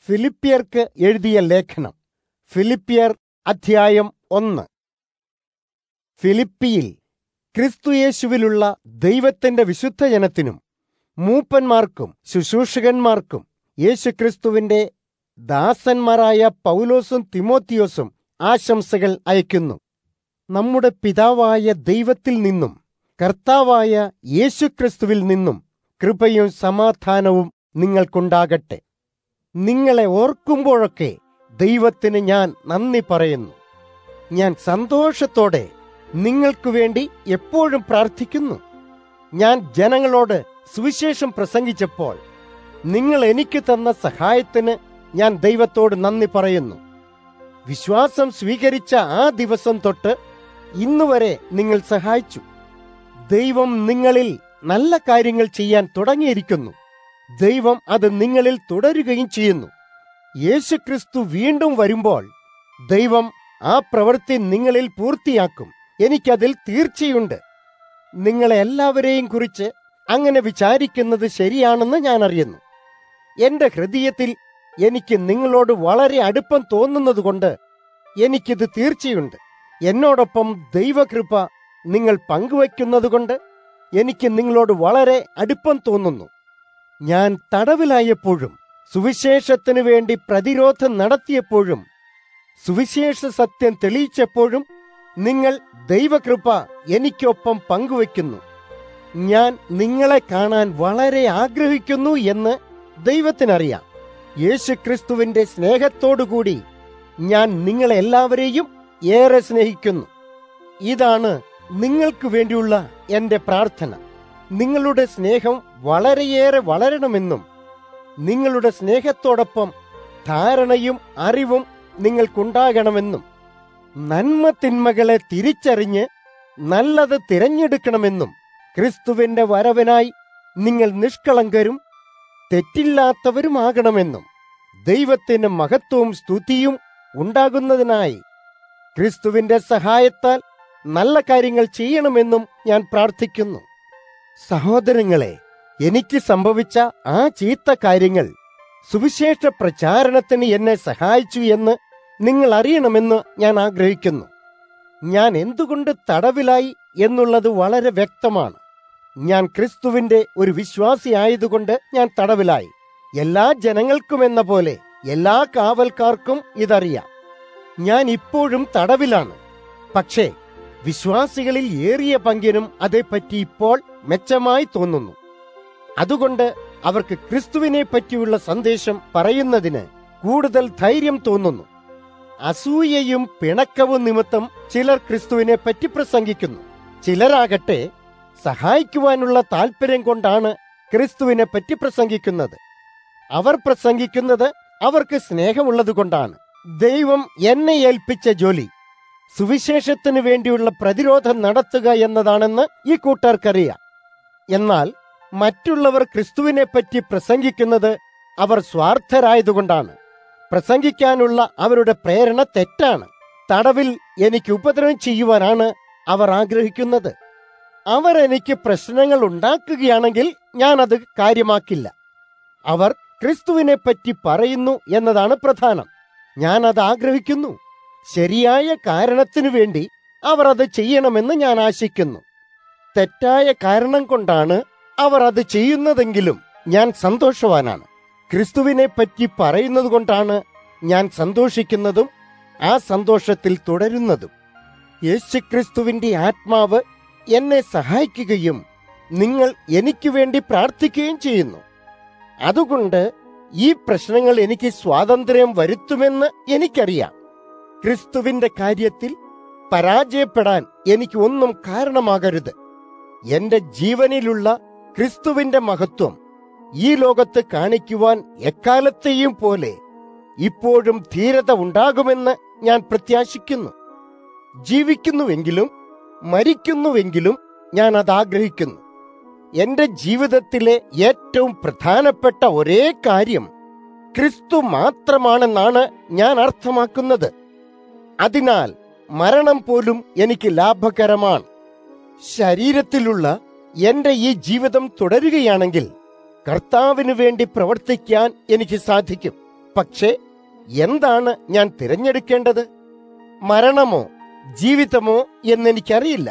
ഫിലിപ്പിയർക്ക് എഴുതിയ ലേഖനം ഫിലിപ്പിയർ അധ്യായം ഒന്ന് ഫിലിപ്പിയിൽ ക്രിസ്തുയേശുവിലുള്ള ദൈവത്തിന്റെ വിശുദ്ധ ജനത്തിനും മൂപ്പന്മാർക്കും ശുശ്രൂഷകന്മാർക്കും യേശുക്രിസ്തുവിന്റെ ദാസന്മാരായ പൗലോസും തിമോത്തിയോസും ആശംസകൾ അയക്കുന്നു നമ്മുടെ പിതാവായ ദൈവത്തിൽ നിന്നും കർത്താവായ യേശുക്രിസ്തുവിൽ നിന്നും കൃപയും സമാധാനവും നിങ്ങൾക്കുണ്ടാകട്ടെ നിങ്ങളെ ഓർക്കുമ്പോഴൊക്കെ ദൈവത്തിന് ഞാൻ നന്ദി പറയുന്നു ഞാൻ സന്തോഷത്തോടെ നിങ്ങൾക്കു വേണ്ടി എപ്പോഴും പ്രാർത്ഥിക്കുന്നു ഞാൻ ജനങ്ങളോട് സുവിശേഷം പ്രസംഗിച്ചപ്പോൾ നിങ്ങൾ എനിക്ക് തന്ന സഹായത്തിന് ഞാൻ ദൈവത്തോട് നന്ദി പറയുന്നു വിശ്വാസം സ്വീകരിച്ച ആ ദിവസം തൊട്ട് ഇന്നുവരെ നിങ്ങൾ സഹായിച്ചു ദൈവം നിങ്ങളിൽ നല്ല കാര്യങ്ങൾ ചെയ്യാൻ തുടങ്ങിയിരിക്കുന്നു ദൈവം അത് നിങ്ങളിൽ തുടരുകയും ചെയ്യുന്നു യേശുക്രിസ്തു വീണ്ടും വരുമ്പോൾ ദൈവം ആ പ്രവൃത്തി നിങ്ങളിൽ പൂർത്തിയാക്കും എനിക്കതിൽ തീർച്ചയുണ്ട് നിങ്ങളെ എല്ലാവരെയും കുറിച്ച് അങ്ങനെ വിചാരിക്കുന്നത് ശരിയാണെന്ന് ഞാൻ അറിയുന്നു എന്റെ ഹൃദയത്തിൽ എനിക്ക് നിങ്ങളോട് വളരെ അടുപ്പം തോന്നുന്നതുകൊണ്ട് എനിക്കിത് തീർച്ചയുണ്ട് എന്നോടൊപ്പം ദൈവകൃപ നിങ്ങൾ പങ്കുവയ്ക്കുന്നതുകൊണ്ട് എനിക്ക് നിങ്ങളോട് വളരെ അടുപ്പം തോന്നുന്നു ഞാൻ തടവിലായപ്പോഴും സുവിശേഷത്തിനു വേണ്ടി പ്രതിരോധം നടത്തിയപ്പോഴും സുവിശേഷ സത്യം തെളിയിച്ചപ്പോഴും നിങ്ങൾ ദൈവകൃപ എനിക്കൊപ്പം പങ്കുവയ്ക്കുന്നു ഞാൻ നിങ്ങളെ കാണാൻ വളരെ ആഗ്രഹിക്കുന്നു എന്ന് ദൈവത്തിനറിയാം യേശുക്രിസ്തുവിന്റെ സ്നേഹത്തോടുകൂടി ഞാൻ നിങ്ങളെ എല്ലാവരെയും ഏറെ സ്നേഹിക്കുന്നു ഇതാണ് നിങ്ങൾക്ക് വേണ്ടിയുള്ള എന്റെ പ്രാർത്ഥന നിങ്ങളുടെ സ്നേഹം വളരെയേറെ വളരണമെന്നും നിങ്ങളുടെ സ്നേഹത്തോടൊപ്പം ധാരണയും അറിവും നിങ്ങൾക്കുണ്ടാകണമെന്നും നന്മ തിന്മകളെ തിരിച്ചറിഞ്ഞ് നല്ലത് തിരഞ്ഞെടുക്കണമെന്നും ക്രിസ്തുവിന്റെ വരവിനായി നിങ്ങൾ നിഷ്കളങ്കരും തെറ്റില്ലാത്തവരുമാകണമെന്നും ദൈവത്തിന് മഹത്വവും സ്തുതിയും ഉണ്ടാകുന്നതിനായി ക്രിസ്തുവിന്റെ സഹായത്താൽ നല്ല കാര്യങ്ങൾ ചെയ്യണമെന്നും ഞാൻ പ്രാർത്ഥിക്കുന്നു സഹോദരങ്ങളെ എനിക്ക് സംഭവിച്ച ആ ചീത്ത കാര്യങ്ങൾ സുവിശേഷ പ്രചാരണത്തിന് എന്നെ സഹായിച്ചു എന്ന് നിങ്ങൾ അറിയണമെന്ന് ഞാൻ ആഗ്രഹിക്കുന്നു ഞാൻ എന്തുകൊണ്ട് തടവിലായി എന്നുള്ളത് വളരെ വ്യക്തമാണ് ഞാൻ ക്രിസ്തുവിന്റെ ഒരു വിശ്വാസിയായതുകൊണ്ട് ഞാൻ തടവിലായി എല്ലാ ജനങ്ങൾക്കും എന്ന പോലെ എല്ലാ കാവൽക്കാർക്കും ഇതറിയാം ഞാൻ ഇപ്പോഴും തടവിലാണ് പക്ഷേ വിശ്വാസികളിൽ ഏറിയ പങ്കിനും അതേപ്പറ്റി ഇപ്പോൾ മെച്ചമായി തോന്നുന്നു അതുകൊണ്ട് അവർക്ക് ക്രിസ്തുവിനെ പറ്റിയുള്ള സന്ദേശം പറയുന്നതിന് കൂടുതൽ ധൈര്യം തോന്നുന്നു അസൂയയും പിണക്കവും നിമിത്തം ചിലർ ക്രിസ്തുവിനെ പറ്റി പ്രസംഗിക്കുന്നു ചിലരാകട്ടെ സഹായിക്കുവാനുള്ള താല്പര്യം കൊണ്ടാണ് ക്രിസ്തുവിനെ പറ്റി പ്രസംഗിക്കുന്നത് അവർ പ്രസംഗിക്കുന്നത് അവർക്ക് സ്നേഹമുള്ളത് കൊണ്ടാണ് ദൈവം എന്നെ ഏൽപ്പിച്ച ജോലി സുവിശേഷത്തിന് വേണ്ടിയുള്ള പ്രതിരോധം നടത്തുക എന്നതാണെന്ന് ഈ കൂട്ടർക്കറിയാം എന്നാൽ മറ്റുള്ളവർ ക്രിസ്തുവിനെ പറ്റി പ്രസംഗിക്കുന്നത് അവർ സ്വാർത്ഥരായതുകൊണ്ടാണ് പ്രസംഗിക്കാനുള്ള അവരുടെ പ്രേരണ തെറ്റാണ് തടവിൽ എനിക്ക് ഉപദ്രവം ചെയ്യുവാനാണ് അവർ ആഗ്രഹിക്കുന്നത് അവർ എനിക്ക് പ്രശ്നങ്ങൾ ഉണ്ടാക്കുകയാണെങ്കിൽ ഞാൻ അത് കാര്യമാക്കില്ല അവർ ക്രിസ്തുവിനെ പറ്റി പറയുന്നു എന്നതാണ് പ്രധാനം ഞാൻ അത് ആഗ്രഹിക്കുന്നു ശരിയായ കാരണത്തിനു വേണ്ടി അവർ അത് ചെയ്യണമെന്ന് ഞാൻ ആശിക്കുന്നു തെറ്റായ കാരണം കൊണ്ടാണ് അവർ അത് ചെയ്യുന്നതെങ്കിലും ഞാൻ സന്തോഷവാനാണ് ക്രിസ്തുവിനെ പറ്റി പറയുന്നത് കൊണ്ടാണ് ഞാൻ സന്തോഷിക്കുന്നതും ആ സന്തോഷത്തിൽ തുടരുന്നതും യേശുക്രിസ്തുവിന്റെ ആത്മാവ് എന്നെ സഹായിക്കുകയും നിങ്ങൾ എനിക്ക് വേണ്ടി പ്രാർത്ഥിക്കുകയും ചെയ്യുന്നു അതുകൊണ്ട് ഈ പ്രശ്നങ്ങൾ എനിക്ക് സ്വാതന്ത്ര്യം വരുത്തുമെന്ന് എനിക്കറിയാം ക്രിസ്തുവിന്റെ കാര്യത്തിൽ പരാജയപ്പെടാൻ എനിക്ക് ഒന്നും കാരണമാകരുത് എന്റെ ജീവനിലുള്ള ക്രിസ്തുവിന്റെ മഹത്വം ഈ ലോകത്ത് കാണിക്കുവാൻ എക്കാലത്തെയും പോലെ ഇപ്പോഴും ധീരത ഉണ്ടാകുമെന്ന് ഞാൻ പ്രത്യാശിക്കുന്നു ജീവിക്കുന്നുവെങ്കിലും മരിക്കുന്നുവെങ്കിലും ഞാൻ അത് ആഗ്രഹിക്കുന്നു എന്റെ ജീവിതത്തിലെ ഏറ്റവും പ്രധാനപ്പെട്ട ഒരേ കാര്യം ക്രിസ്തു മാത്രമാണെന്നാണ് ഞാൻ അർത്ഥമാക്കുന്നത് അതിനാൽ മരണം പോലും എനിക്ക് ലാഭകരമാണ് ശരീരത്തിലുള്ള എന്റെ ഈ ജീവിതം തുടരുകയാണെങ്കിൽ കർത്താവിനു വേണ്ടി പ്രവർത്തിക്കാൻ എനിക്ക് സാധിക്കും പക്ഷേ എന്താണ് ഞാൻ തിരഞ്ഞെടുക്കേണ്ടത് മരണമോ ജീവിതമോ എന്നെനിക്കറിയില്ല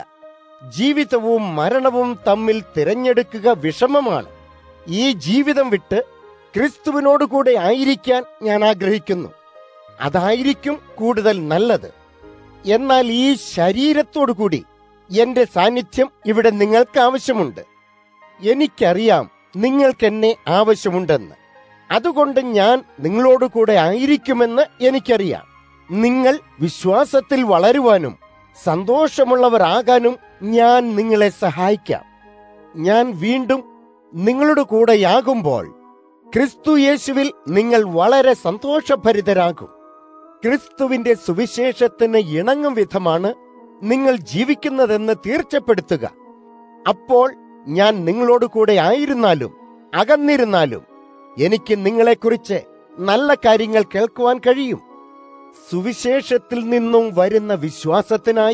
ജീവിതവും മരണവും തമ്മിൽ തിരഞ്ഞെടുക്കുക വിഷമമാണ് ഈ ജീവിതം വിട്ട് ക്രിസ്തുവിനോട് കൂടെ ആയിരിക്കാൻ ഞാൻ ആഗ്രഹിക്കുന്നു അതായിരിക്കും കൂടുതൽ നല്ലത് എന്നാൽ ഈ ശരീരത്തോടു കൂടി എന്റെ സാന്നിധ്യം ഇവിടെ നിങ്ങൾക്ക് ആവശ്യമുണ്ട് എനിക്കറിയാം നിങ്ങൾക്കെന്നെ ആവശ്യമുണ്ടെന്ന് അതുകൊണ്ട് ഞാൻ നിങ്ങളോട് കൂടെ ആയിരിക്കുമെന്ന് എനിക്കറിയാം നിങ്ങൾ വിശ്വാസത്തിൽ വളരുവാനും സന്തോഷമുള്ളവരാകാനും ഞാൻ നിങ്ങളെ സഹായിക്കാം ഞാൻ വീണ്ടും നിങ്ങളുടെ കൂടെയാകുമ്പോൾ ക്രിസ്തു യേശുവിൽ നിങ്ങൾ വളരെ സന്തോഷഭരിതരാകും ക്രിസ്തുവിന്റെ സുവിശേഷത്തിന് ഇണങ്ങും വിധമാണ് നിങ്ങൾ ജീവിക്കുന്നതെന്ന് തീർച്ചപ്പെടുത്തുക അപ്പോൾ ഞാൻ നിങ്ങളോട് കൂടെ ആയിരുന്നാലും അകന്നിരുന്നാലും എനിക്ക് നിങ്ങളെക്കുറിച്ച് നല്ല കാര്യങ്ങൾ കേൾക്കുവാൻ കഴിയും സുവിശേഷത്തിൽ നിന്നും വരുന്ന വിശ്വാസത്തിനായി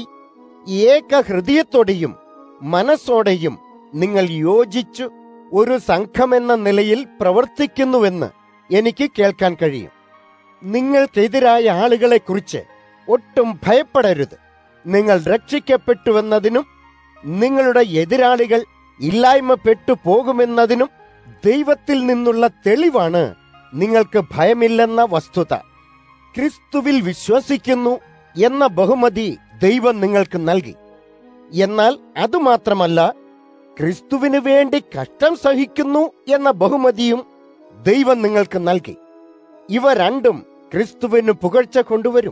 ഏക ഹൃദയത്തോടെയും മനസ്സോടെയും നിങ്ങൾ യോജിച്ചു ഒരു സംഘമെന്ന നിലയിൽ പ്രവർത്തിക്കുന്നുവെന്ന് എനിക്ക് കേൾക്കാൻ കഴിയും നിങ്ങൾക്കെതിരായ ആളുകളെക്കുറിച്ച് ഒട്ടും ഭയപ്പെടരുത് നിങ്ങൾ രക്ഷിക്കപ്പെട്ടുവെന്നതിനും നിങ്ങളുടെ എതിരാളികൾ ഇല്ലായ്മപ്പെട്ടു പോകുമെന്നതിനും ദൈവത്തിൽ നിന്നുള്ള തെളിവാണ് നിങ്ങൾക്ക് ഭയമില്ലെന്ന വസ്തുത ക്രിസ്തുവിൽ വിശ്വസിക്കുന്നു എന്ന ബഹുമതി ദൈവം നിങ്ങൾക്ക് നൽകി എന്നാൽ അതുമാത്രമല്ല ക്രിസ്തുവിന് വേണ്ടി കഷ്ടം സഹിക്കുന്നു എന്ന ബഹുമതിയും ദൈവം നിങ്ങൾക്ക് നൽകി ഇവ രണ്ടും ക്രിസ്തുവിന് പുകഴ്ച കൊണ്ടുവരും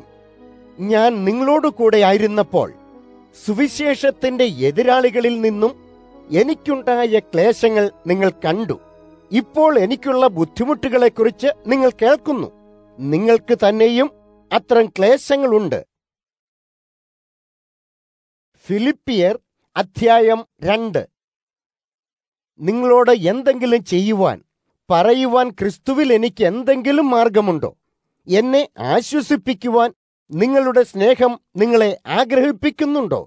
ഞാൻ നിങ്ങളോട് കൂടെ ആയിരുന്നപ്പോൾ സുവിശേഷത്തിന്റെ എതിരാളികളിൽ നിന്നും എനിക്കുണ്ടായ ക്ലേശങ്ങൾ നിങ്ങൾ കണ്ടു ഇപ്പോൾ എനിക്കുള്ള ബുദ്ധിമുട്ടുകളെക്കുറിച്ച് നിങ്ങൾ കേൾക്കുന്നു നിങ്ങൾക്ക് തന്നെയും അത്തരം ക്ലേശങ്ങളുണ്ട് ഫിലിപ്പിയർ അധ്യായം രണ്ട് നിങ്ങളോട് എന്തെങ്കിലും ചെയ്യുവാൻ പറയുവാൻ ക്രിസ്തുവിൽ എനിക്ക് എന്തെങ്കിലും മാർഗമുണ്ടോ എന്നെ ആശ്വസിപ്പിക്കുവാൻ നിങ്ങളുടെ സ്നേഹം നിങ്ങളെ ആഗ്രഹിപ്പിക്കുന്നുണ്ടോ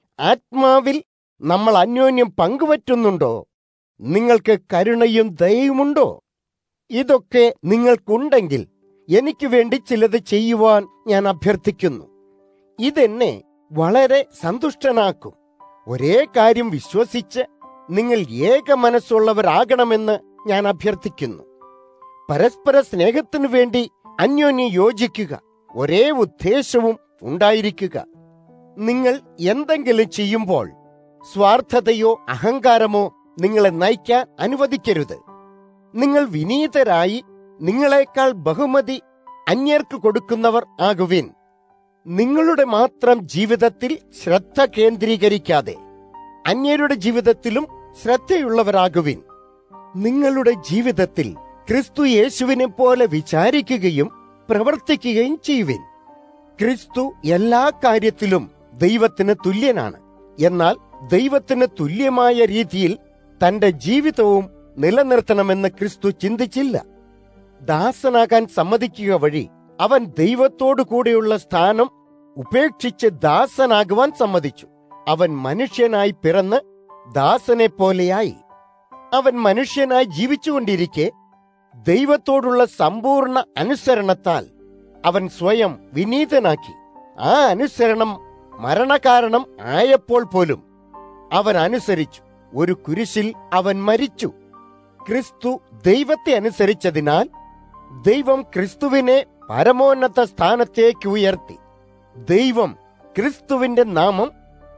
ആത്മാവിൽ നമ്മൾ അന്യോന്യം പങ്കുവറ്റുന്നുണ്ടോ നിങ്ങൾക്ക് കരുണയും ദയയുമുണ്ടോ ഇതൊക്കെ നിങ്ങൾക്കുണ്ടെങ്കിൽ എനിക്ക് വേണ്ടി ചിലത് ചെയ്യുവാൻ ഞാൻ അഭ്യർത്ഥിക്കുന്നു ഇതെന്നെ വളരെ സന്തുഷ്ടനാക്കും ഒരേ കാര്യം വിശ്വസിച്ച് നിങ്ങൾ ഏക മനസ്സുള്ളവരാകണമെന്ന് ഞാൻ അഭ്യർത്ഥിക്കുന്നു പരസ്പര സ്നേഹത്തിനു വേണ്ടി അന്യോന്യം യോജിക്കുക ഒരേ ഉദ്ദേശവും ഉണ്ടായിരിക്കുക നിങ്ങൾ എന്തെങ്കിലും ചെയ്യുമ്പോൾ സ്വാർത്ഥതയോ അഹങ്കാരമോ നിങ്ങളെ നയിക്കാൻ അനുവദിക്കരുത് നിങ്ങൾ വിനീതരായി നിങ്ങളെക്കാൾ ബഹുമതി അന്യർക്ക് കൊടുക്കുന്നവർ ആകുവിൻ നിങ്ങളുടെ മാത്രം ജീവിതത്തിൽ ശ്രദ്ധ കേന്ദ്രീകരിക്കാതെ അന്യരുടെ ജീവിതത്തിലും ശ്രദ്ധയുള്ളവരാകുവിൻ നിങ്ങളുടെ ജീവിതത്തിൽ ക്രിസ്തു യേശുവിനെ പോലെ വിചാരിക്കുകയും പ്രവർത്തിക്കുകയും ചെയ്യുവിൻ ക്രിസ്തു എല്ലാ കാര്യത്തിലും ദൈവത്തിന് തുല്യനാണ് എന്നാൽ ദൈവത്തിന് തുല്യമായ രീതിയിൽ തന്റെ ജീവിതവും നിലനിർത്തണമെന്ന് ക്രിസ്തു ചിന്തിച്ചില്ല ദാസനാകാൻ സമ്മതിക്കുക വഴി അവൻ ദൈവത്തോടു കൂടെയുള്ള സ്ഥാനം ഉപേക്ഷിച്ച് ദാസനാകുവാൻ സമ്മതിച്ചു അവൻ മനുഷ്യനായി പിറന്ന് ദാസനെ പോലെയായി അവൻ മനുഷ്യനായി ജീവിച്ചുകൊണ്ടിരിക്കെ ദൈവത്തോടുള്ള സമ്പൂർണ്ണ അനുസരണത്താൽ അവൻ സ്വയം വിനീതനാക്കി ആ അനുസരണം മരണകാരണം ആയപ്പോൾ പോലും അവൻ അനുസരിച്ചു ഒരു കുരിശിൽ അവൻ മരിച്ചു ക്രിസ്തു ദൈവത്തെ അനുസരിച്ചതിനാൽ ദൈവം ക്രിസ്തുവിനെ പരമോന്നത സ്ഥാനത്തേക്ക് ഉയർത്തി ദൈവം ക്രിസ്തുവിന്റെ നാമം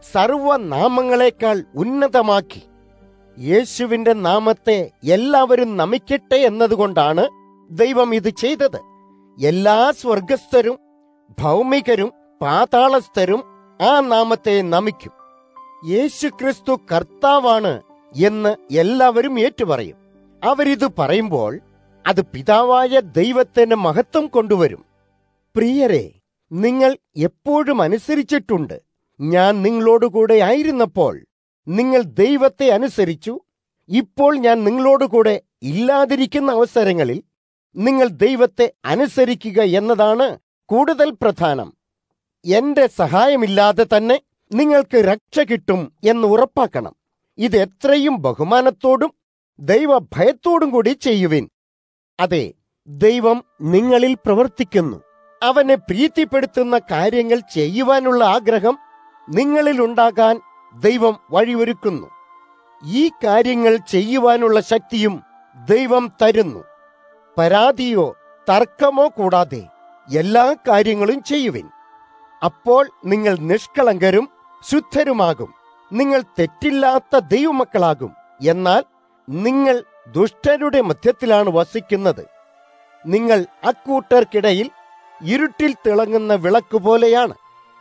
സർവനാമങ്ങളെക്കാൾ ഉന്നതമാക്കി യേശുവിന്റെ നാമത്തെ എല്ലാവരും നമിക്കട്ടെ എന്നതുകൊണ്ടാണ് ദൈവം ഇത് ചെയ്തത് എല്ലാ സ്വർഗസ്ഥരും ഭൗമികരും പാതാളസ്ഥരും ആ നാമത്തെ നമിക്കും യേശുക്രിസ്തു കർത്താവാണ് എന്ന് എല്ലാവരും ഏറ്റുപറയും അവരിത് പറയുമ്പോൾ അത് പിതാവായ ദൈവത്തിന് മഹത്വം കൊണ്ടുവരും പ്രിയരെ നിങ്ങൾ എപ്പോഴും അനുസരിച്ചിട്ടുണ്ട് ഞാൻ നിങ്ങളോടുകൂടെ ആയിരുന്നപ്പോൾ നിങ്ങൾ ദൈവത്തെ അനുസരിച്ചു ഇപ്പോൾ ഞാൻ നിങ്ങളോടുകൂടെ ഇല്ലാതിരിക്കുന്ന അവസരങ്ങളിൽ നിങ്ങൾ ദൈവത്തെ അനുസരിക്കുക എന്നതാണ് കൂടുതൽ പ്രധാനം എന്റെ സഹായമില്ലാതെ തന്നെ നിങ്ങൾക്ക് രക്ഷ കിട്ടും എന്ന് ഉറപ്പാക്കണം ഇത് എത്രയും ബഹുമാനത്തോടും ദൈവഭയത്തോടും കൂടി ചെയ്യുവിൻ അതെ ദൈവം നിങ്ങളിൽ പ്രവർത്തിക്കുന്നു അവനെ പ്രീതിപ്പെടുത്തുന്ന കാര്യങ്ങൾ ചെയ്യുവാനുള്ള ആഗ്രഹം നിങ്ങളിൽ ഉണ്ടാകാൻ ദൈവം വഴിയൊരുക്കുന്നു ഈ കാര്യങ്ങൾ ചെയ്യുവാനുള്ള ശക്തിയും ദൈവം തരുന്നു പരാതിയോ തർക്കമോ കൂടാതെ എല്ലാ കാര്യങ്ങളും ചെയ്യുവിൻ അപ്പോൾ നിങ്ങൾ നിഷ്കളങ്കരും ശുദ്ധരുമാകും നിങ്ങൾ തെറ്റില്ലാത്ത ദൈവമക്കളാകും എന്നാൽ നിങ്ങൾ ദുഷ്ടരുടെ മധ്യത്തിലാണ് വസിക്കുന്നത് നിങ്ങൾ അക്കൂട്ടർക്കിടയിൽ ഇരുട്ടിൽ തിളങ്ങുന്ന വിളക്ക് പോലെയാണ്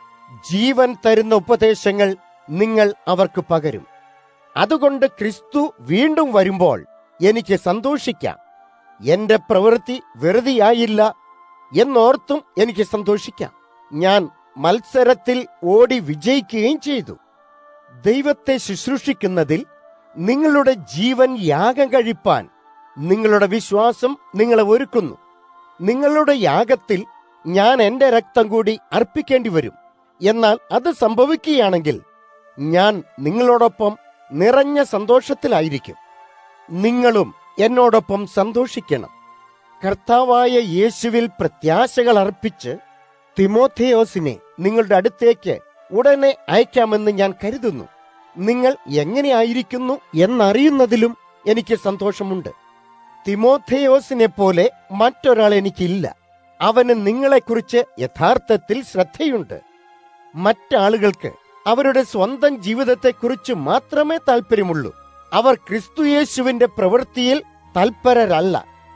ജീവൻ തരുന്ന ഉപദേശങ്ങൾ നിങ്ങൾ അവർക്ക് പകരും അതുകൊണ്ട് ക്രിസ്തു വീണ്ടും വരുമ്പോൾ എനിക്ക് സന്തോഷിക്കാം എന്റെ പ്രവൃത്തി വെറുതെയായില്ല എന്നോർത്തും എനിക്ക് സന്തോഷിക്കാം ഞാൻ മത്സരത്തിൽ ഓടി വിജയിക്കുകയും ചെയ്തു ദൈവത്തെ ശുശ്രൂഷിക്കുന്നതിൽ നിങ്ങളുടെ ജീവൻ യാഗം കഴിപ്പാൻ നിങ്ങളുടെ വിശ്വാസം നിങ്ങളെ ഒരുക്കുന്നു നിങ്ങളുടെ യാഗത്തിൽ ഞാൻ എന്റെ രക്തം കൂടി അർപ്പിക്കേണ്ടി വരും എന്നാൽ അത് സംഭവിക്കുകയാണെങ്കിൽ ഞാൻ നിങ്ങളോടൊപ്പം നിറഞ്ഞ സന്തോഷത്തിലായിരിക്കും നിങ്ങളും എന്നോടൊപ്പം സന്തോഷിക്കണം കർത്താവായ യേശുവിൽ പ്രത്യാശകൾ അർപ്പിച്ച് തിമോഥെയോസിനെ നിങ്ങളുടെ അടുത്തേക്ക് ഉടനെ അയക്കാമെന്ന് ഞാൻ കരുതുന്നു നിങ്ങൾ എങ്ങനെയായിരിക്കുന്നു എന്നറിയുന്നതിലും എനിക്ക് സന്തോഷമുണ്ട് തിമോഥെയോസിനെ പോലെ മറ്റൊരാൾ എനിക്കില്ല അവന് നിങ്ങളെക്കുറിച്ച് യഥാർത്ഥത്തിൽ ശ്രദ്ധയുണ്ട് മറ്റാളുകൾക്ക് അവരുടെ സ്വന്തം ജീവിതത്തെക്കുറിച്ച് മാത്രമേ താല്പര്യമുള്ളൂ അവർ ക്രിസ്തുയേശുവിന്റെ പ്രവൃത്തിയിൽ തൽപരരല്ല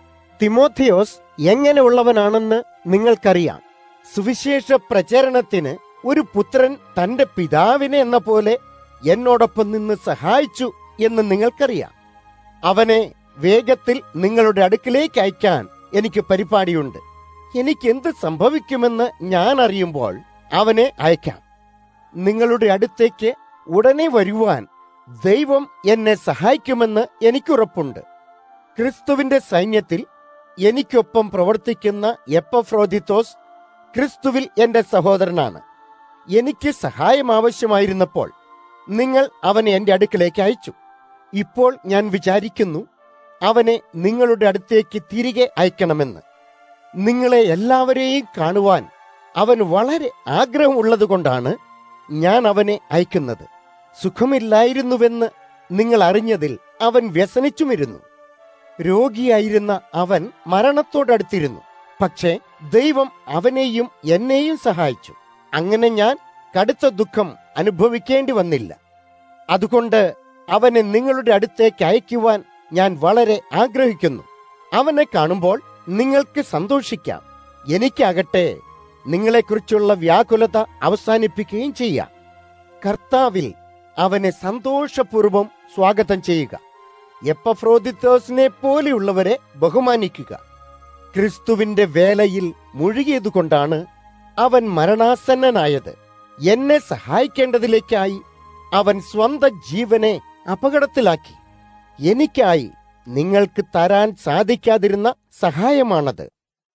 തിമോഥിയോസ് എങ്ങനെയുള്ളവനാണെന്ന് നിങ്ങൾക്കറിയാം സുവിശേഷ പ്രചരണത്തിന് ഒരു പുത്രൻ തന്റെ പിതാവിനെ എന്ന പോലെ എന്നോടൊപ്പം നിന്ന് സഹായിച്ചു എന്ന് നിങ്ങൾക്കറിയാം അവനെ വേഗത്തിൽ നിങ്ങളുടെ അടുക്കിലേക്ക് അയക്കാൻ എനിക്ക് പരിപാടിയുണ്ട് എനിക്ക് എന്ത് സംഭവിക്കുമെന്ന് ഞാൻ അറിയുമ്പോൾ അവനെ അയക്കാം നിങ്ങളുടെ അടുത്തേക്ക് ഉടനെ വരുവാൻ ദൈവം എന്നെ സഹായിക്കുമെന്ന് എനിക്കുറപ്പുണ്ട് ക്രിസ്തുവിന്റെ സൈന്യത്തിൽ എനിക്കൊപ്പം പ്രവർത്തിക്കുന്ന എപ്പഫ്രോദിത്തോസ് ക്രിസ്തുവിൽ എന്റെ സഹോദരനാണ് എനിക്ക് സഹായം ആവശ്യമായിരുന്നപ്പോൾ നിങ്ങൾ അവനെ എന്റെ അടുക്കിലേക്ക് അയച്ചു ഇപ്പോൾ ഞാൻ വിചാരിക്കുന്നു അവനെ നിങ്ങളുടെ അടുത്തേക്ക് തിരികെ അയക്കണമെന്ന് നിങ്ങളെ എല്ലാവരെയും കാണുവാൻ അവൻ വളരെ ആഗ്രഹമുള്ളതുകൊണ്ടാണ് ഞാൻ അവനെ അയക്കുന്നത് സുഖമില്ലായിരുന്നുവെന്ന് നിങ്ങൾ അറിഞ്ഞതിൽ അവൻ വ്യസനിച്ചുമിരുന്നു രോഗിയായിരുന്ന അവൻ മരണത്തോടടുത്തിരുന്നു പക്ഷേ ദൈവം അവനെയും എന്നെയും സഹായിച്ചു അങ്ങനെ ഞാൻ കടുത്ത ദുഃഖം അനുഭവിക്കേണ്ടി വന്നില്ല അതുകൊണ്ട് അവനെ നിങ്ങളുടെ അടുത്തേക്ക് അയക്കുവാൻ ഞാൻ വളരെ ആഗ്രഹിക്കുന്നു അവനെ കാണുമ്പോൾ നിങ്ങൾക്ക് സന്തോഷിക്കാം എനിക്കാകട്ടെ നിങ്ങളെക്കുറിച്ചുള്ള വ്യാകുലത അവസാനിപ്പിക്കുകയും ചെയ്യാം കർത്താവിൽ അവനെ സന്തോഷപൂർവ്വം സ്വാഗതം ചെയ്യുക എപ്പഫ്രോദിത്തോസിനെ പോലെയുള്ളവരെ ബഹുമാനിക്കുക ക്രിസ്തുവിന്റെ വേലയിൽ മുഴുകിയതുകൊണ്ടാണ് അവൻ മരണാസന്നനായത് എന്നെ സഹായിക്കേണ്ടതിലേക്കായി അവൻ സ്വന്തം ജീവനെ അപകടത്തിലാക്കി എനിക്കായി നിങ്ങൾക്ക് തരാൻ സാധിക്കാതിരുന്ന സഹായമാണത്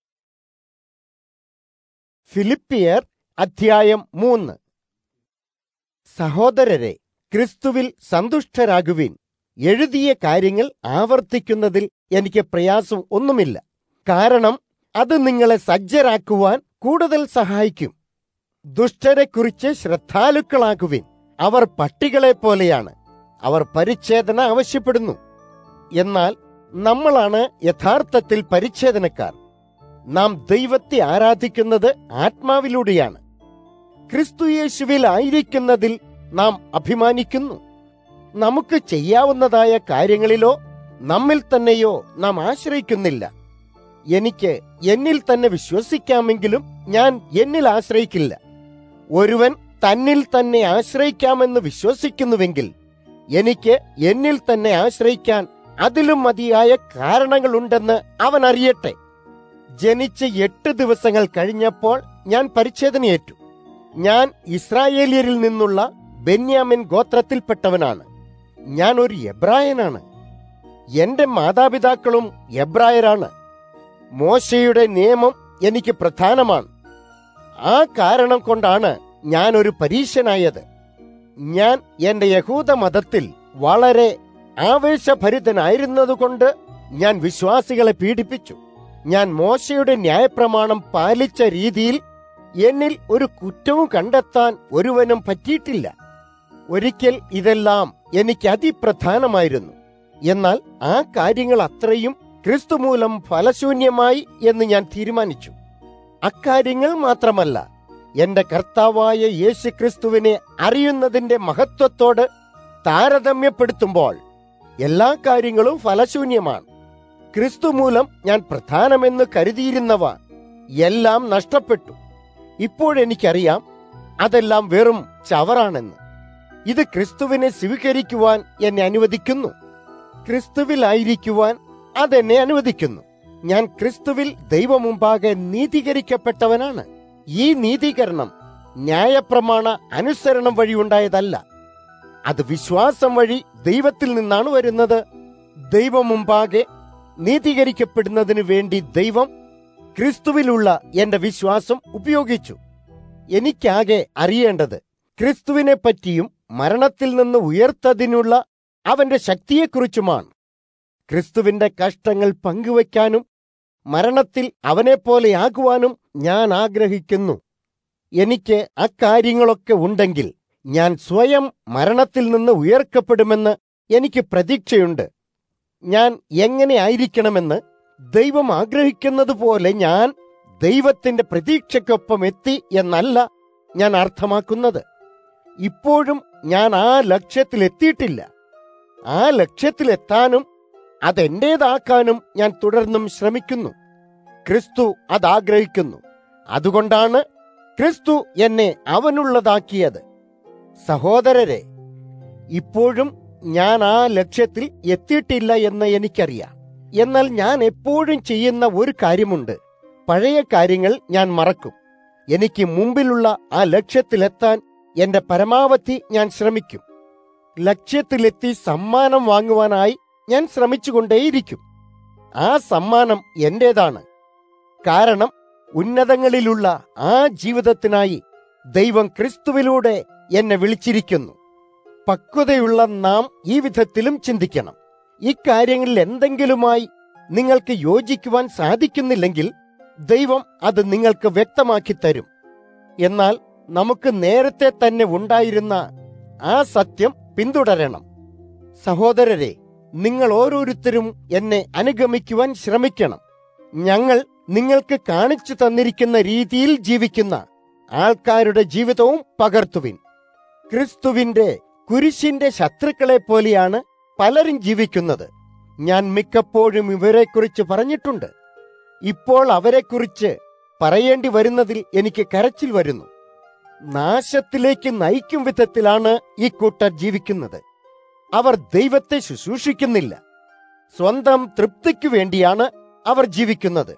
ഫിലിപ്പിയർ അധ്യായം മൂന്ന് സഹോദരരെ ക്രിസ്തുവിൽ സന്തുഷ്ടരാകുവിൻ എഴുതിയ കാര്യങ്ങൾ ആവർത്തിക്കുന്നതിൽ എനിക്ക് പ്രയാസം ഒന്നുമില്ല കാരണം അത് നിങ്ങളെ സജ്ജരാക്കുവാൻ കൂടുതൽ സഹായിക്കും ദുഷ്ടരെക്കുറിച്ച് ശ്രദ്ധാലുക്കളാകുവിൻ അവർ പട്ടികളെ പോലെയാണ് അവർ പരിച്ഛേദന ആവശ്യപ്പെടുന്നു എന്നാൽ നമ്മളാണ് യഥാർത്ഥത്തിൽ പരിച്ഛേദനക്കാർ നാം ദൈവത്തെ ആരാധിക്കുന്നത് ആത്മാവിലൂടെയാണ് ക്രിസ്തുയേശുവിൽ ആയിരിക്കുന്നതിൽ നാം അഭിമാനിക്കുന്നു നമുക്ക് ചെയ്യാവുന്നതായ കാര്യങ്ങളിലോ നമ്മിൽ തന്നെയോ നാം ആശ്രയിക്കുന്നില്ല എനിക്ക് എന്നിൽ തന്നെ വിശ്വസിക്കാമെങ്കിലും ഞാൻ എന്നിൽ ആശ്രയിക്കില്ല ഒരുവൻ തന്നിൽ തന്നെ ആശ്രയിക്കാമെന്ന് വിശ്വസിക്കുന്നുവെങ്കിൽ എനിക്ക് എന്നിൽ തന്നെ ആശ്രയിക്കാൻ അതിലും മതിയായ കാരണങ്ങളുണ്ടെന്ന് അവൻ അറിയട്ടെ ജനിച്ച് എട്ട് ദിവസങ്ങൾ കഴിഞ്ഞപ്പോൾ ഞാൻ പരിച്ഛേദനയേറ്റു ഞാൻ ഇസ്രായേലിയരിൽ നിന്നുള്ള ബെന്യാമിൻ ഗോത്രത്തിൽപ്പെട്ടവനാണ് ഞാൻ ഒരു എബ്രായനാണ് എന്റെ മാതാപിതാക്കളും എബ്രായരാണ് മോശയുടെ നിയമം എനിക്ക് പ്രധാനമാണ് ആ കാരണം കൊണ്ടാണ് ഞാൻ ഒരു പരീക്ഷനായത് ഞാൻ എന്റെ യഹൂദ മതത്തിൽ വളരെ ആവേശഭരിതനായിരുന്നതുകൊണ്ട് ഞാൻ വിശ്വാസികളെ പീഡിപ്പിച്ചു ഞാൻ മോശയുടെ ന്യായപ്രമാണം പാലിച്ച രീതിയിൽ എന്നിൽ ഒരു കുറ്റവും കണ്ടെത്താൻ ഒരുവനും പറ്റിയിട്ടില്ല ഒരിക്കൽ ഇതെല്ലാം എനിക്ക് അതിപ്രധാനമായിരുന്നു എന്നാൽ ആ കാര്യങ്ങൾ അത്രയും ക്രിസ്തു മൂലം ഫലശൂന്യമായി എന്ന് ഞാൻ തീരുമാനിച്ചു അക്കാര്യങ്ങൾ മാത്രമല്ല എന്റെ കർത്താവായ യേശു ക്രിസ്തുവിനെ അറിയുന്നതിന്റെ മഹത്വത്തോട് താരതമ്യപ്പെടുത്തുമ്പോൾ എല്ലാ കാര്യങ്ങളും ഫലശൂന്യമാണ് ക്രിസ്തു മൂലം ഞാൻ പ്രധാനമെന്ന് കരുതിയിരുന്നവ എല്ലാം നഷ്ടപ്പെട്ടു ഇപ്പോഴെനിക്കറിയാം അതെല്ലാം വെറും ചവറാണെന്ന് ഇത് ക്രിസ്തുവിനെ സ്വീകരിക്കുവാൻ എന്നെ അനുവദിക്കുന്നു ക്രിസ്തുവിലായിരിക്കുവാൻ അതെന്നെ അനുവദിക്കുന്നു ഞാൻ ക്രിസ്തുവിൽ ദൈവമുമ്പാകെ നീതീകരിക്കപ്പെട്ടവനാണ് ഈ നീതീകരണം ന്യായപ്രമാണ അനുസരണം വഴി ഉണ്ടായതല്ല അത് വിശ്വാസം വഴി ദൈവത്തിൽ നിന്നാണ് വരുന്നത് ദൈവമുമ്പാകെ നീതീകരിക്കപ്പെടുന്നതിന് വേണ്ടി ദൈവം ക്രിസ്തുവിലുള്ള എന്റെ വിശ്വാസം ഉപയോഗിച്ചു എനിക്കാകെ അറിയേണ്ടത് ക്രിസ്തുവിനെ പറ്റിയും മരണത്തിൽ നിന്ന് ഉയർത്തതിനുള്ള അവന്റെ ശക്തിയെക്കുറിച്ചുമാണ് ക്രിസ്തുവിന്റെ കഷ്ടങ്ങൾ പങ്കുവയ്ക്കാനും മരണത്തിൽ അവനെപ്പോലെയാകുവാനും ഞാൻ ആഗ്രഹിക്കുന്നു എനിക്ക് അക്കാര്യങ്ങളൊക്കെ ഉണ്ടെങ്കിൽ ഞാൻ സ്വയം മരണത്തിൽ നിന്ന് ഉയർക്കപ്പെടുമെന്ന് എനിക്ക് പ്രതീക്ഷയുണ്ട് ഞാൻ എങ്ങനെ ആയിരിക്കണമെന്ന് ദൈവം ആഗ്രഹിക്കുന്നത് പോലെ ഞാൻ ദൈവത്തിന്റെ പ്രതീക്ഷയ്ക്കൊപ്പം എത്തി എന്നല്ല ഞാൻ അർത്ഥമാക്കുന്നത് ഇപ്പോഴും ഞാൻ ആ ലക്ഷ്യത്തിലെത്തിയിട്ടില്ല ആ ലക്ഷ്യത്തിലെത്താനും അതെന്റേതാക്കാനും ഞാൻ തുടർന്നും ശ്രമിക്കുന്നു ക്രിസ്തു അതാഗ്രഹിക്കുന്നു അതുകൊണ്ടാണ് ക്രിസ്തു എന്നെ അവനുള്ളതാക്കിയത് സഹോദരരെ ഇപ്പോഴും ഞാൻ ആ ലക്ഷ്യത്തിൽ എത്തിയിട്ടില്ല എന്ന് എനിക്കറിയാം എന്നാൽ ഞാൻ എപ്പോഴും ചെയ്യുന്ന ഒരു കാര്യമുണ്ട് പഴയ കാര്യങ്ങൾ ഞാൻ മറക്കും എനിക്ക് മുമ്പിലുള്ള ആ ലക്ഷ്യത്തിലെത്താൻ എന്റെ പരമാവധി ഞാൻ ശ്രമിക്കും ലക്ഷ്യത്തിലെത്തി സമ്മാനം വാങ്ങുവാനായി ഞാൻ ശ്രമിച്ചുകൊണ്ടേയിരിക്കും ആ സമ്മാനം എന്റേതാണ് കാരണം ഉന്നതങ്ങളിലുള്ള ആ ജീവിതത്തിനായി ദൈവം ക്രിസ്തുവിലൂടെ എന്നെ വിളിച്ചിരിക്കുന്നു പക്വതയുള്ള നാം ഈ വിധത്തിലും ചിന്തിക്കണം ഇക്കാര്യങ്ങളിൽ എന്തെങ്കിലുമായി നിങ്ങൾക്ക് യോജിക്കുവാൻ സാധിക്കുന്നില്ലെങ്കിൽ ദൈവം അത് നിങ്ങൾക്ക് വ്യക്തമാക്കി തരും എന്നാൽ നമുക്ക് നേരത്തെ തന്നെ ഉണ്ടായിരുന്ന ആ സത്യം പിന്തുടരണം സഹോദരരെ നിങ്ങൾ ഓരോരുത്തരും എന്നെ അനുഗമിക്കുവാൻ ശ്രമിക്കണം ഞങ്ങൾ നിങ്ങൾക്ക് കാണിച്ചു തന്നിരിക്കുന്ന രീതിയിൽ ജീവിക്കുന്ന ആൾക്കാരുടെ ജീവിതവും പകർത്തുവിൻ ക്രിസ്തുവിന്റെ കുരിശിന്റെ ശത്രുക്കളെ പോലെയാണ് പലരും ജീവിക്കുന്നത് ഞാൻ മിക്കപ്പോഴും ഇവരെക്കുറിച്ച് പറഞ്ഞിട്ടുണ്ട് ഇപ്പോൾ അവരെക്കുറിച്ച് പറയേണ്ടി വരുന്നതിൽ എനിക്ക് കരച്ചിൽ വരുന്നു നാശത്തിലേക്ക് നയിക്കും വിധത്തിലാണ് ഈ കൂട്ടർ ജീവിക്കുന്നത് അവർ ദൈവത്തെ ശുശ്രൂഷിക്കുന്നില്ല സ്വന്തം തൃപ്തിക്കു വേണ്ടിയാണ് അവർ ജീവിക്കുന്നത്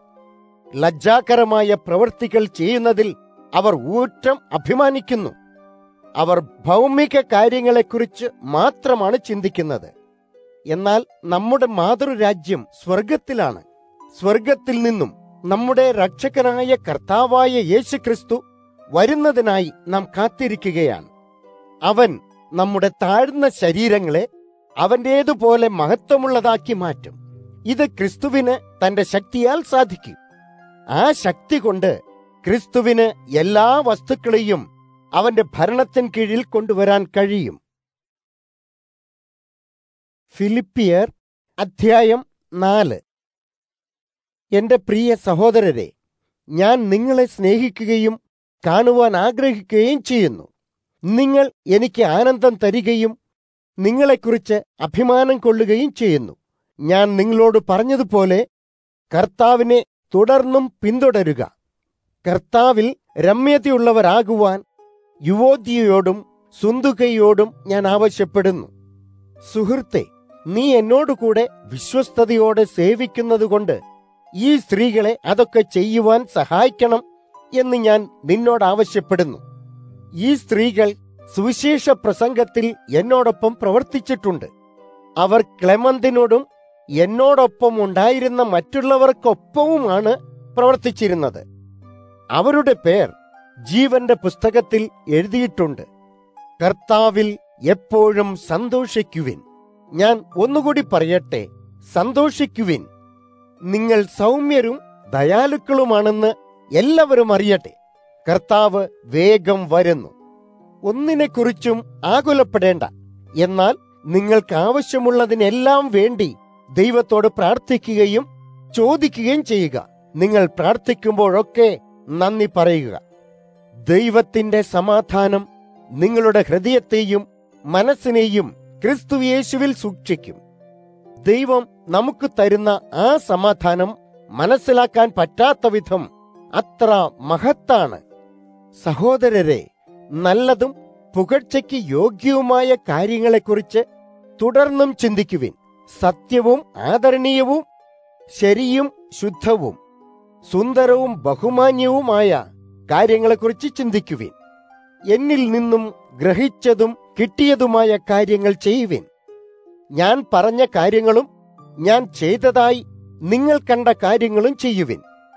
ലജ്ജാകരമായ പ്രവൃത്തികൾ ചെയ്യുന്നതിൽ അവർ ഊറ്റം അഭിമാനിക്കുന്നു അവർ ഭൗമിക കാര്യങ്ങളെക്കുറിച്ച് മാത്രമാണ് ചിന്തിക്കുന്നത് എന്നാൽ നമ്മുടെ മാതൃരാജ്യം സ്വർഗത്തിലാണ് സ്വർഗത്തിൽ നിന്നും നമ്മുടെ രക്ഷകനായ കർത്താവായ യേശുക്രിസ്തു വരുന്നതിനായി നാം കാത്തിരിക്കുകയാണ് അവൻ നമ്മുടെ താഴ്ന്ന ശരീരങ്ങളെ അവന്റേതുപോലെ മഹത്വമുള്ളതാക്കി മാറ്റും ഇത് ക്രിസ്തുവിന് തന്റെ ശക്തിയാൽ സാധിക്കും ആ ശക്തി കൊണ്ട് ക്രിസ്തുവിന് എല്ലാ വസ്തുക്കളെയും അവന്റെ ഭരണത്തിൻ കീഴിൽ കൊണ്ടുവരാൻ കഴിയും ഫിലിപ്പിയർ അധ്യായം നാല് എന്റെ പ്രിയ സഹോദരരെ ഞാൻ നിങ്ങളെ സ്നേഹിക്കുകയും കാണുവാൻ ആഗ്രഹിക്കുകയും ചെയ്യുന്നു നിങ്ങൾ എനിക്ക് ആനന്ദം തരികയും നിങ്ങളെക്കുറിച്ച് അഭിമാനം കൊള്ളുകയും ചെയ്യുന്നു ഞാൻ നിങ്ങളോട് പറഞ്ഞതുപോലെ കർത്താവിനെ തുടർന്നും പിന്തുടരുക കർത്താവിൽ രമ്യതയുള്ളവരാകുവാൻ യുവോദ്യയോടും സുന്ദുകയോടും ഞാൻ ആവശ്യപ്പെടുന്നു സുഹൃത്തെ നീ എന്നോടുകൂടെ വിശ്വസ്തയോടെ സേവിക്കുന്നതുകൊണ്ട് ഈ സ്ത്രീകളെ അതൊക്കെ ചെയ്യുവാൻ സഹായിക്കണം എന്ന് ഞാൻ നിന്നോട് ആവശ്യപ്പെടുന്നു ഈ സ്ത്രീകൾ സുവിശേഷ പ്രസംഗത്തിൽ എന്നോടൊപ്പം പ്രവർത്തിച്ചിട്ടുണ്ട് അവർ ക്ലെമന്തിനോടും എന്നോടൊപ്പം ഉണ്ടായിരുന്ന മറ്റുള്ളവർക്കൊപ്പവുമാണ് പ്രവർത്തിച്ചിരുന്നത് അവരുടെ പേർ ജീവന്റെ പുസ്തകത്തിൽ എഴുതിയിട്ടുണ്ട് കർത്താവിൽ എപ്പോഴും സന്തോഷിക്കുവിൻ ഞാൻ ഒന്നുകൂടി പറയട്ടെ സന്തോഷിക്കുവിൻ നിങ്ങൾ സൗമ്യരും ദയാലുക്കളുമാണെന്ന് എല്ലാവരും അറിയട്ടെ കർത്താവ് വേഗം വരുന്നു ഒന്നിനെക്കുറിച്ചും ആകുലപ്പെടേണ്ട എന്നാൽ നിങ്ങൾക്ക് ആവശ്യമുള്ളതിനെല്ലാം വേണ്ടി ദൈവത്തോട് പ്രാർത്ഥിക്കുകയും ചോദിക്കുകയും ചെയ്യുക നിങ്ങൾ പ്രാർത്ഥിക്കുമ്പോഴൊക്കെ നന്ദി പറയുക ദൈവത്തിന്റെ സമാധാനം നിങ്ങളുടെ ഹൃദയത്തെയും മനസ്സിനെയും ക്രിസ്തുയേശുവിൽ സൂക്ഷിക്കും ദൈവം നമുക്ക് തരുന്ന ആ സമാധാനം മനസ്സിലാക്കാൻ പറ്റാത്ത വിധം അത്ര മഹത്താണ് സഹോദരരെ നല്ലതും പുകഴ്ചയ്ക്ക് യോഗ്യവുമായ കാര്യങ്ങളെക്കുറിച്ച് തുടർന്നും ചിന്തിക്കുവിൻ സത്യവും ആദരണീയവും ശരിയും ശുദ്ധവും സുന്ദരവും ബഹുമാന്യവുമായ കാര്യങ്ങളെക്കുറിച്ച് ചിന്തിക്കുവിൻ എന്നിൽ നിന്നും ഗ്രഹിച്ചതും കിട്ടിയതുമായ കാര്യങ്ങൾ ചെയ്യുവിൻ ഞാൻ പറഞ്ഞ കാര്യങ്ങളും ഞാൻ ചെയ്തതായി നിങ്ങൾ കണ്ട കാര്യങ്ങളും ചെയ്യുവിൻ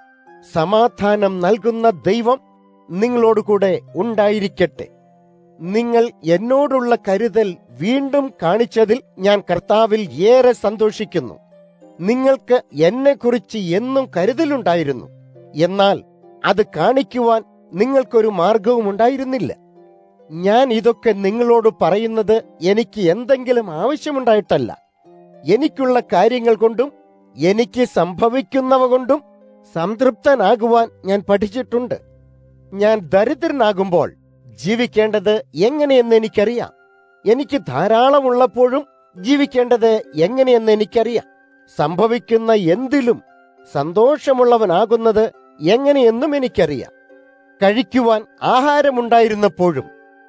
സമാധാനം നൽകുന്ന ദൈവം നിങ്ങളോടുകൂടെ ഉണ്ടായിരിക്കട്ടെ നിങ്ങൾ എന്നോടുള്ള കരുതൽ വീണ്ടും കാണിച്ചതിൽ ഞാൻ കർത്താവിൽ ഏറെ സന്തോഷിക്കുന്നു നിങ്ങൾക്ക് എന്നെക്കുറിച്ച് എന്നും കരുതലുണ്ടായിരുന്നു എന്നാൽ അത് കാണിക്കുവാൻ നിങ്ങൾക്കൊരു മാർഗവും ഉണ്ടായിരുന്നില്ല ഞാൻ ഇതൊക്കെ നിങ്ങളോട് പറയുന്നത് എനിക്ക് എന്തെങ്കിലും ആവശ്യമുണ്ടായിട്ടല്ല എനിക്കുള്ള കാര്യങ്ങൾ കൊണ്ടും എനിക്ക് സംഭവിക്കുന്നവ കൊണ്ടും സംതൃപ്തനാകുവാൻ ഞാൻ പഠിച്ചിട്ടുണ്ട് ഞാൻ ദരിദ്രനാകുമ്പോൾ ജീവിക്കേണ്ടത് എങ്ങനെയെന്ന് എനിക്കറിയാം എനിക്ക് ധാരാളമുള്ളപ്പോഴും ജീവിക്കേണ്ടത് എങ്ങനെയെന്ന് എനിക്കറിയാം സംഭവിക്കുന്ന എന്തിലും സന്തോഷമുള്ളവനാകുന്നത് എങ്ങനെയെന്നും എനിക്കറിയാം കഴിക്കുവാൻ ആഹാരമുണ്ടായിരുന്നപ്പോഴും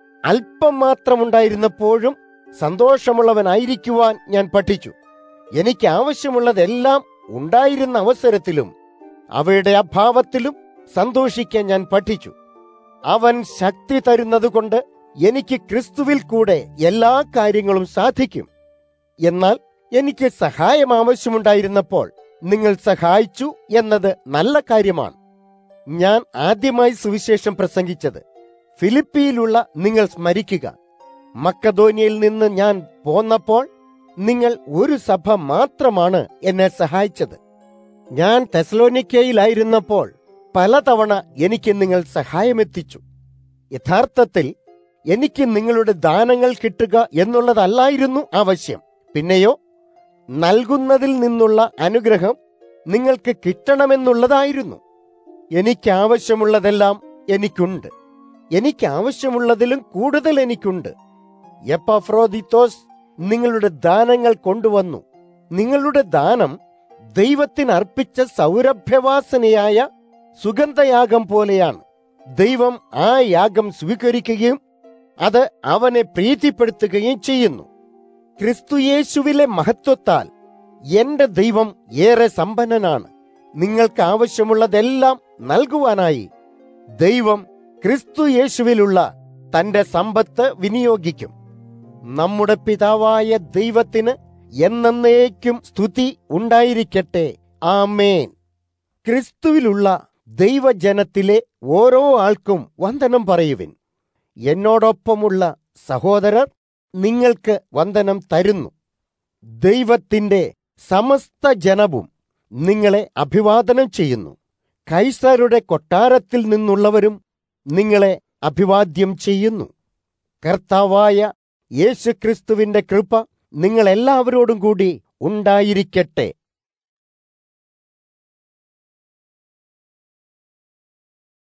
അല്പം മാത്രമുണ്ടായിരുന്നപ്പോഴും സന്തോഷമുള്ളവനായിരിക്കുവാൻ ഞാൻ പഠിച്ചു എനിക്ക് ആവശ്യമുള്ളതെല്ലാം ഉണ്ടായിരുന്ന അവസരത്തിലും അവയുടെ അഭാവത്തിലും സന്തോഷിക്കാൻ ഞാൻ പഠിച്ചു അവൻ ശക്തി തരുന്നതുകൊണ്ട് എനിക്ക് ക്രിസ്തുവിൽ കൂടെ എല്ലാ കാര്യങ്ങളും സാധിക്കും എന്നാൽ എനിക്ക് സഹായം ആവശ്യമുണ്ടായിരുന്നപ്പോൾ നിങ്ങൾ സഹായിച്ചു എന്നത് നല്ല കാര്യമാണ് ഞാൻ ആദ്യമായി സുവിശേഷം പ്രസംഗിച്ചത് ഫിലിപ്പിയിലുള്ള നിങ്ങൾ സ്മരിക്കുക മക്കധോനിയയിൽ നിന്ന് ഞാൻ പോന്നപ്പോൾ നിങ്ങൾ ഒരു സഭ മാത്രമാണ് എന്നെ സഹായിച്ചത് ഞാൻ തെസലോനിക്കയിലായിരുന്നപ്പോൾ പലതവണ എനിക്ക് നിങ്ങൾ സഹായമെത്തിച്ചു യഥാർത്ഥത്തിൽ എനിക്ക് നിങ്ങളുടെ ദാനങ്ങൾ കിട്ടുക എന്നുള്ളതല്ലായിരുന്നു ആവശ്യം പിന്നെയോ നൽകുന്നതിൽ നിന്നുള്ള അനുഗ്രഹം നിങ്ങൾക്ക് കിട്ടണമെന്നുള്ളതായിരുന്നു എനിക്ക് ആവശ്യമുള്ളതെല്ലാം എനിക്കുണ്ട് എനിക്ക് ആവശ്യമുള്ളതിലും കൂടുതൽ എനിക്കുണ്ട് എപ്പഫ്രോദിത്തോസ് നിങ്ങളുടെ ദാനങ്ങൾ കൊണ്ടുവന്നു നിങ്ങളുടെ ദാനം ദൈവത്തിന് അർപ്പിച്ച സൗരഭ്യവാസനയായ സുഗന്ധയാഗം പോലെയാണ് ദൈവം ആ യാഗം സ്വീകരിക്കുകയും അത് അവനെ പ്രീതിപ്പെടുത്തുകയും ചെയ്യുന്നു ക്രിസ്തുയേശുവിലെ മഹത്വത്താൽ എന്റെ ദൈവം ഏറെ സമ്പന്നനാണ് നിങ്ങൾക്ക് ആവശ്യമുള്ളതെല്ലാം നൽകുവാനായി ദൈവം ക്രിസ്തുയേശുവിലുള്ള തന്റെ സമ്പത്ത് വിനിയോഗിക്കും നമ്മുടെ പിതാവായ ദൈവത്തിന് എന്നേക്കും സ്തുതി ഉണ്ടായിരിക്കട്ടെ ആമേൻ ക്രിസ്തുവിലുള്ള ദൈവജനത്തിലെ ഓരോ ആൾക്കും വന്ദനം പറയുവിൻ എന്നോടൊപ്പമുള്ള സഹോദരർ നിങ്ങൾക്ക് വന്ദനം തരുന്നു ദൈവത്തിന്റെ സമസ്ത ജനവും നിങ്ങളെ അഭിവാദനം ചെയ്യുന്നു കൈസരുടെ കൊട്ടാരത്തിൽ നിന്നുള്ളവരും നിങ്ങളെ അഭിവാദ്യം ചെയ്യുന്നു കർത്താവായ യേശുക്രിസ്തുവിന്റെ കൃപ നിങ്ങളെല്ലാവരോടും കൂടി ഉണ്ടായിരിക്കട്ടെ